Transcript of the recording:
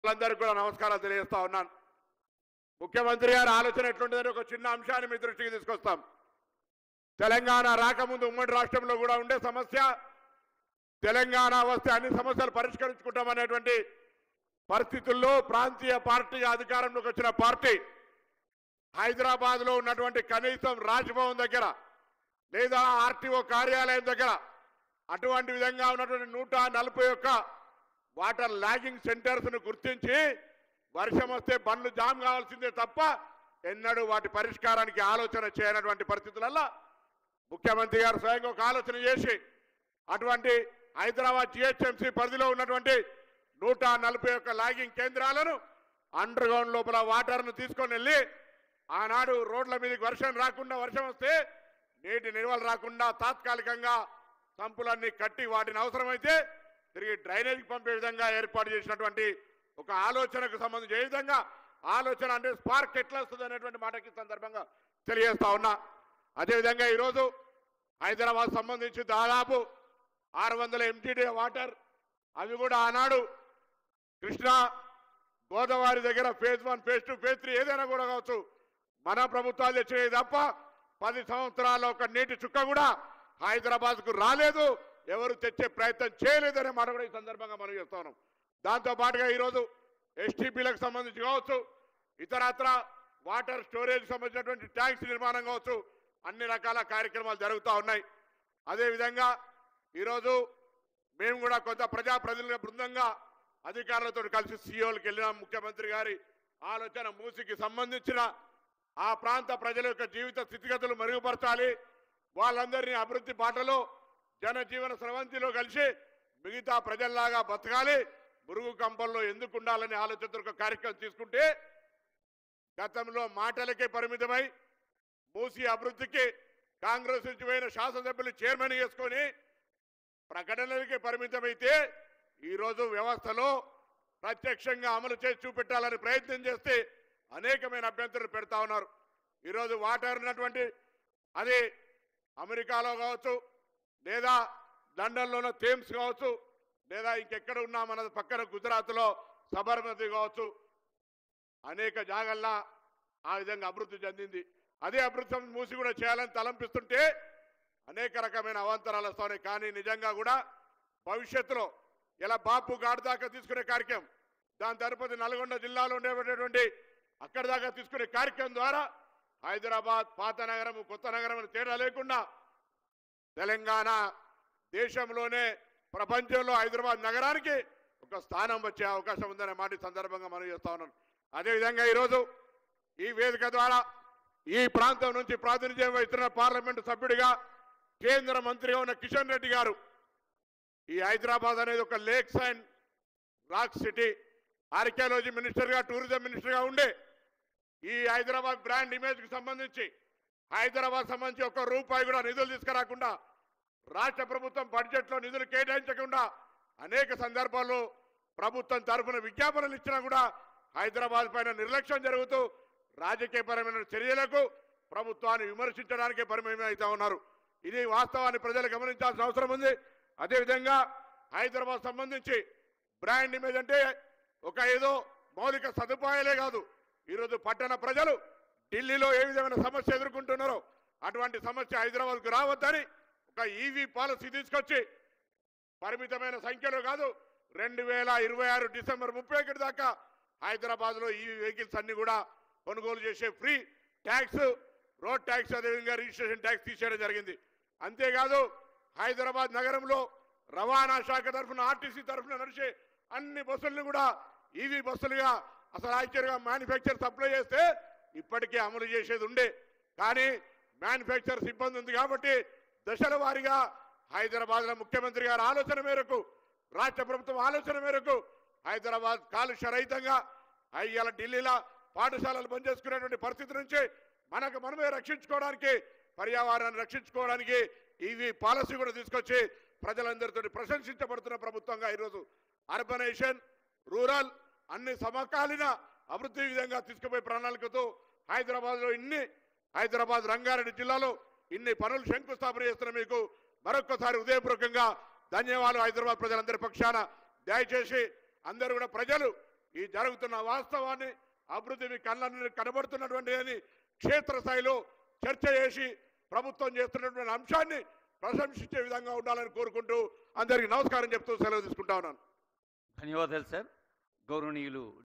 వాళ్ళందరికీ కూడా నమస్కారాలు తెలియజేస్తా ఉన్నాను ముఖ్యమంత్రి గారి ఆలోచన ఎట్లుంటుందని ఒక చిన్న అంశాన్ని మీ దృష్టికి తీసుకొస్తాం తెలంగాణ రాకముందు ఉమ్మడి రాష్ట్రంలో కూడా ఉండే సమస్య తెలంగాణ వస్తే అన్ని సమస్యలు పరిష్కరించుకుంటామనేటువంటి పరిస్థితుల్లో ప్రాంతీయ పార్టీ అధికారంలోకి వచ్చిన పార్టీ హైదరాబాద్ లో ఉన్నటువంటి కనీసం రాజ్భవన్ దగ్గర లేదా ఆర్టీఓ కార్యాలయం దగ్గర అటువంటి విధంగా ఉన్నటువంటి నూట నలభై ఒక్క వాటర్ లాగింగ్ సెంటర్స్ ను గుర్తించి వర్షం వస్తే బండ్లు జామ్ కావాల్సిందే తప్ప ఎన్నడూ వాటి పరిష్కారానికి ఆలోచన చేయనటువంటి పరిస్థితులల్లో ముఖ్యమంత్రి గారు స్వయంగా ఒక ఆలోచన చేసి అటువంటి హైదరాబాద్ జిహెచ్ఎంసీ పరిధిలో ఉన్నటువంటి నూట నలభై ఒక్క లాగింగ్ కేంద్రాలను అండర్ గ్రౌండ్ లోపల వాటర్ను తీసుకొని వెళ్ళి ఆనాడు రోడ్ల మీదకి వర్షం రాకుండా వర్షం వస్తే నీటి నిల్వలు రాకుండా తాత్కాలికంగా సంపులన్నీ కట్టి వాటిని అవసరమైతే తిరిగి డ్రైనేజీకి పంపే విధంగా ఏర్పాటు చేసినటువంటి ఒక ఆలోచనకు సంబంధించి ఏ విధంగా ఆలోచన అంటే స్పార్క్ ఎట్లా వస్తుంది అనేటువంటి మాటకి ఈ సందర్భంగా తెలియజేస్తా ఉన్నా అదేవిధంగా ఈరోజు హైదరాబాద్ సంబంధించి దాదాపు ఆరు వందల ఎంటీడీ వాటర్ అవి కూడా ఆనాడు కృష్ణా గోదావరి దగ్గర phase one phase two phase three ఏదైనా కూడా కావచ్చు మన ప్రభుత్వాలు తెచ్చినవి తప్ప పది సంవత్సరాల ఒక నీటి చుక్క కూడా హైదరాబాద్ కు రాలేదు ఎవరు తెచ్చే ప్రయత్నం చేయలేదనే మాట కూడా ఈ సందర్భంగా మనం చేస్తా ఉన్నాం దాంతో పాటుగా ఈరోజు ఎస్టీపీలకు సంబంధించి కావచ్చు ఇతరత్ర వాటర్ స్టోరేజ్ సంబంధించినటువంటి ట్యాంక్స్ నిర్మాణం కావచ్చు అన్ని రకాల కార్యక్రమాలు జరుగుతూ ఉన్నాయి అదేవిధంగా ఈరోజు మేము కూడా కొంత ప్రజాప్రతినిధుల బృందంగా అధికారులతో కలిసి సీఓలకు వెళ్ళిన ముఖ్యమంత్రి గారి ఆలోచన మూసికి సంబంధించిన ఆ ప్రాంత ప్రజల యొక్క జీవిత స్థితిగతులు మెరుగుపరచాలి వాళ్ళందరినీ అభివృద్ధి బాటలో జనజీవన స్రవంతిలో కలిసి మిగతా ప్రజల్లాగా బతకాలి మురుగు కంపంలో ఎందుకు ఉండాలనే ఆలోచనతో ఒక కార్యక్రమం తీసుకుంటే గతంలో మాటలకే పరిమితమై మూసి అభివృద్ధికి కాంగ్రెస్ నుంచి పోయిన శాసనసభ్యులు చైర్మన్ చేసుకొని ప్రకటనలకే పరిమితమైతే ఈరోజు వ్యవస్థలో ప్రత్యక్షంగా అమలు చేసి చూపెట్టాలని ప్రయత్నం చేస్తే అనేకమైన అభ్యంతరాలు పెడతా ఉన్నారు ఈరోజు వాటర్ ఉన్నటువంటి అది అమెరికాలో కావచ్చు లేదా లండన్లోనో థేమ్స్ కావచ్చు లేదా ఇంకెక్కడ ఉన్నా మన పక్కన గుజరాత్లో సబర్మతి కావచ్చు అనేక జాగల్లా ఆ విధంగా అభివృద్ధి చెందింది అదే అభివృద్ధి మూసి కూడా చేయాలని తలంపిస్తుంటే అనేక రకమైన అవాంతరాలు వస్తున్నాయి కానీ నిజంగా కూడా భవిష్యత్తులో ఇలా బాపు గాడి దాకా తీసుకునే కార్యక్రమం దాని తరుపతి నల్గొండ జిల్లాలో ఉండేటటువంటి అక్కడి దాకా తీసుకునే కార్యక్రమం ద్వారా హైదరాబాద్ పాత నగరం కొత్త నగరం అని తేడా లేకుండా తెలంగాణ దేశంలోనే ప్రపంచంలో హైదరాబాద్ నగరానికి ఒక స్థానం వచ్చే అవకాశం ఉందనే మాట ఈ సందర్భంగా మనం చేస్తా ఉన్నాను అదేవిధంగా ఈరోజు ఈ వేదిక ద్వారా ఈ ప్రాంతం నుంచి ప్రాతినిధ్యం వహిస్తున్న పార్లమెంటు సభ్యుడిగా కేంద్ర మంత్రిగా ఉన్న కిషన్ రెడ్డి గారు ఈ హైదరాబాద్ అనేది ఒక lakes and rock city archaeology మినిస్టర్గా టూరిజం మినిస్టర్గా ఉండే ఈ హైదరాబాద్ బ్రాండ్ ఇమేజ్ కు సంబంధించి హైదరాబాద్ సంబంధించి ఒక్క రూపాయి కూడా నిధులు తీసుకురాకుండా రాష్ట్ర ప్రభుత్వం బడ్జెట్ లో నిధులు కేటాయించకుండా అనేక సందర్భాల్లో ప్రభుత్వం తరఫున విజ్ఞాపనలు ఇచ్చినా కూడా హైదరాబాద్ పైన నిర్లక్ష్యం జరుగుతూ రాజకీయపరమైన చర్యలకు ప్రభుత్వాన్ని విమర్శించడానికే పరిమితం అవుతా ఉన్నారు ఇది వాస్తవాన్ని ప్రజలు గమనించాల్సిన అవసరం ఉంది అదేవిధంగా హైదరాబాద్ సంబంధించి బ్రాండ్ ఇమేజ్ అంటే ఒక ఏదో మౌలిక సదుపాయాలే కాదు ఈరోజు పట్టణ ప్రజలు ఢిల్లీలో ఏ విధమైన సమస్య ఎదుర్కొంటున్నారో అటువంటి సమస్య హైదరాబాద్కు రావద్దని ఒక ఈవీ పాలసీ తీసుకొచ్చి పరిమితమైన సంఖ్యలో కాదు రెండు వేల ఇరవై ఆరు డిసెంబర్ ముప్పై ఒకటి దాకా హైదరాబాద్ లో ఈ వెహికల్స్ అన్ని కూడా కొనుగోలు చేసే ఫ్రీ ట్యాక్స్ రోడ్ ట్యాక్స్ అదేవిధంగా రిజిస్ట్రేషన్ ట్యాక్స్ తీసేయడం జరిగింది అంతేకాదు హైదరాబాద్ నగరంలో రవాణా శాఖ తరఫున ఆర్టీసీ తరఫున నడిచే అన్ని బస్సులను కూడా ఈవీ బస్సులుగా అసలు యాక్చువల్గా మ్యానుఫ్యాక్చర్ సప్లై చేస్తే ఇప్పటికే అమలు చేసేది ఉండే కానీ మ్యానుఫ్యాక్చర్ సిబ్బంది ఉంది కాబట్టి దశల వారీగా హైదరాబాద్ లో ముఖ్యమంత్రి గారి ఆలోచన మేరకు రాష్ట్ర ప్రభుత్వం ఆలోచన మేరకు హైదరాబాద్ కాలుష్య రహితంగా ఇవాళ ఢిల్లీలో పాఠశాలలు బంద్ చేసుకునేటువంటి పరిస్థితి నుంచి మనకు మనమే రక్షించుకోవడానికి పర్యావరణాన్ని రక్షించుకోవడానికి ఇవి పాలసీ కూడా తీసుకొచ్చి ప్రజలందరితో ప్రశంసించబడుతున్న ప్రభుత్వంగా ఈరోజు అర్బనైజేషన్ రూరల్ అన్ని సమకాలీన అభివృద్ధి విధంగా తీసుకుపోయే ప్రణాళికతో హైదరాబాద్ లో ఇన్ని హైదరాబాద్ రంగారెడ్డి జిల్లాలో ఇన్ని పనులు శంకుస్థాపన చేస్తున్న మీకు మరొక్కసారి ఉదయపూర్వకంగా ధన్యవాదాలు హైదరాబాద్ ప్రజలందరి పక్షాన దయచేసి అందరూ కూడా ప్రజలు ఈ జరుగుతున్న వాస్తవాన్ని అభివృద్ధి మీ కళ్ళ కనబడుతున్నటువంటి అని క్షేత్రస్థాయిలో చర్చ చేసి ప్రభుత్వం చేస్తున్నటువంటి అంశాన్ని ప్రశంసించే విధంగా ఉండాలని కోరుకుంటూ అందరికీ నమస్కారం చెప్తూ సెలవు తీసుకుంటా ఉన్నాను ధన్యవాదాలు సార్ గౌరవనీయులు